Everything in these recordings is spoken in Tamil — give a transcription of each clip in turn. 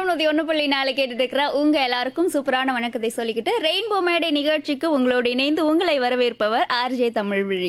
எஃப்எம் நூத்தி ஒண்ணு புள்ளி நாலு கேட்டுட்டு இருக்கிற உங்க எல்லாருக்கும் சூப்பரான வணக்கத்தை சொல்லிக்கிட்டு ரெயின்போ மேடை நிகழ்ச்சிக்கு உங்களோடு இணைந்து உங்களை வரவேற்பவர் ஆர்ஜே தமிழ்விழி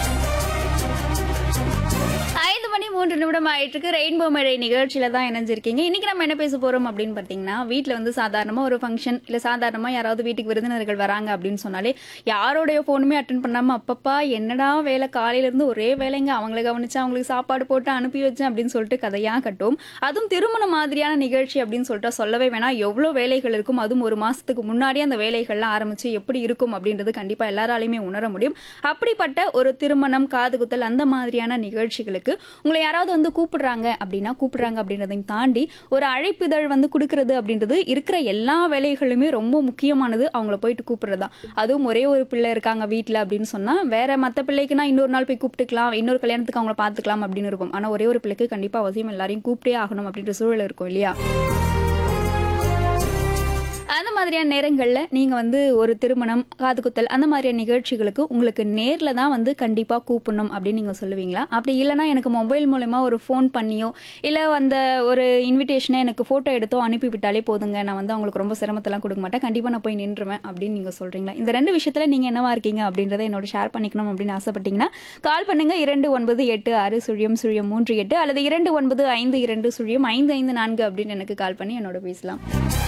ஐந்து மணி மூன்று நிமிடம் ஆயிட்டு இருக்கு ரெயின்போ மேடை நிகழ்ச்சியில தான் இணைஞ்சிருக்கீங்க இன்னைக்கு நம்ம என்ன பேச போறோம் அப்படின்னு பார்த்தீங்கன்னா வீட்டில் வந்து சாதாரணமா ஒரு ஃபங்க்ஷன் இல்லை சாதாரணமா யாராவது வீட்டுக்கு விருந்தினர்கள் வராங்க அப்படின்னு சொன்னாலே யாரோடைய ஃபோனுமே அட்டன் பண்ணாம அப்பப்பா என்னடா வேலை காலையில இருந்து ஒரே வேலைங்க அவங்கள கவனிச்சு அவங்களுக்கு சாப்பாடு போட்டு அனுப்பி வச்சேன் அப்படின்னு சொல்லிட்டு கதையா கட்டும் அதுவும் திருமண மாதிரியான நிகழ்ச்சி அப்படின்னு சொல்லிட்டு சொல்லவே வேணாம் எவ்வளோ வேலைகள் இருக்கும் அதுவும் ஒரு மாசத்துக்கு முன்னாடி அந்த வேலைகள்லாம் ஆரம்பிச்சு எப்படி இருக்கும் அப்படின்றது கண்டிப்பா எல்லாராலையுமே உணர முடியும் அப்படிப்பட்ட ஒரு திருமணம் காது குத்தல் அந்த மாதிரியான நிகழ்ச்சிகளுக்கு உங்களை யாராவது வந்து கூப்பிடுறாங்க அப்படின்னா கூப்பிடுறாங்க அப்படின்றதையும் தாண்டி ஒரு அழைப்பிதழ் வந்து கொடுக்கறது அப்படின்றது இருக்கிற எல்லா வேலைகளுமே ரொம்ப முக்கியமானது அவங்கள போயிட்டு கூப்பிடுறதா அதுவும் ஒரே ஒரு பிள்ளை இருக்காங்க வீட்டில் அப்படின்னு சொன்னா வேற மற்ற பிள்ளைக்குனா இன்னொரு நாள் போய் கூப்பிட்டுக்கலாம் இன்னொரு கல்யாணத்துக்கு அவங்கள பார்த்துக்கலாம் அப்படின்னு இருக்கும் ஆனா ஒரே ஒரு பிள்ளைக்கு கண்டிப்பா அவசியம் எல்லாரையும் கூப்பிட்டே ஆகணும் அப்படின்ற சூழல் இருக்கும் இல்லையா அந்த மாதிரியான நேரங்களில் நீங்கள் வந்து ஒரு திருமணம் காது குத்தல் அந்த மாதிரியான நிகழ்ச்சிகளுக்கு உங்களுக்கு நேரில் தான் வந்து கண்டிப்பாக கூப்பிடணும் அப்படின்னு நீங்கள் சொல்லுவீங்களா அப்படி இல்லைனா எனக்கு மொபைல் மூலமா ஒரு ஃபோன் பண்ணியோ இல்லை அந்த ஒரு இன்விடேஷனை எனக்கு ஃபோட்டோ எடுத்தோ அனுப்பி விட்டாலே போதுங்க நான் வந்து அவங்களுக்கு ரொம்ப சிரமத்தெல்லாம் கொடுக்க மாட்டேன் கண்டிப்பாக நான் போய் நின்றுவேன் அப்படின்னு நீங்கள் சொல்கிறீங்களா இந்த ரெண்டு விஷயத்தில் நீங்கள் என்னவா இருக்கீங்க அப்படின்றத என்னோட ஷேர் பண்ணிக்கணும் அப்படின்னு ஆசைப்பட்டீங்கன்னா கால் பண்ணுங்க இரண்டு ஒன்பது எட்டு ஆறு சுழியம் சுழியம் மூன்று எட்டு அல்லது இரண்டு ஒன்பது ஐந்து இரண்டு சுழியம் ஐந்து ஐந்து நான்கு அப்படின்னு எனக்கு கால் பண்ணி என்னோட பேசலாம்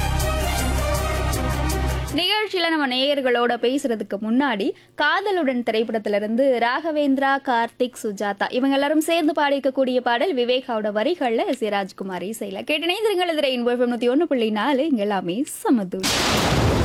நிகழ்ச்சியில நம்ம நேயர்களோட பேசுறதுக்கு முன்னாடி காதலுடன் திரைப்படத்திலிருந்து ராகவேந்திரா கார்த்திக் சுஜாதா இவங்க எல்லாரும் சேர்ந்து பாடிக்கக்கூடிய பாடல் விவேகாவோட வரிகள்ல எஸ் ஏ ராஜ்குமார் இசையில கேட்டு இணைந்திருங்கள் இது ரெயின்போ எஃப்எம் நூத்தி ஒன்று புள்ளி நாலு இங்க எல்லாமே சமதூர்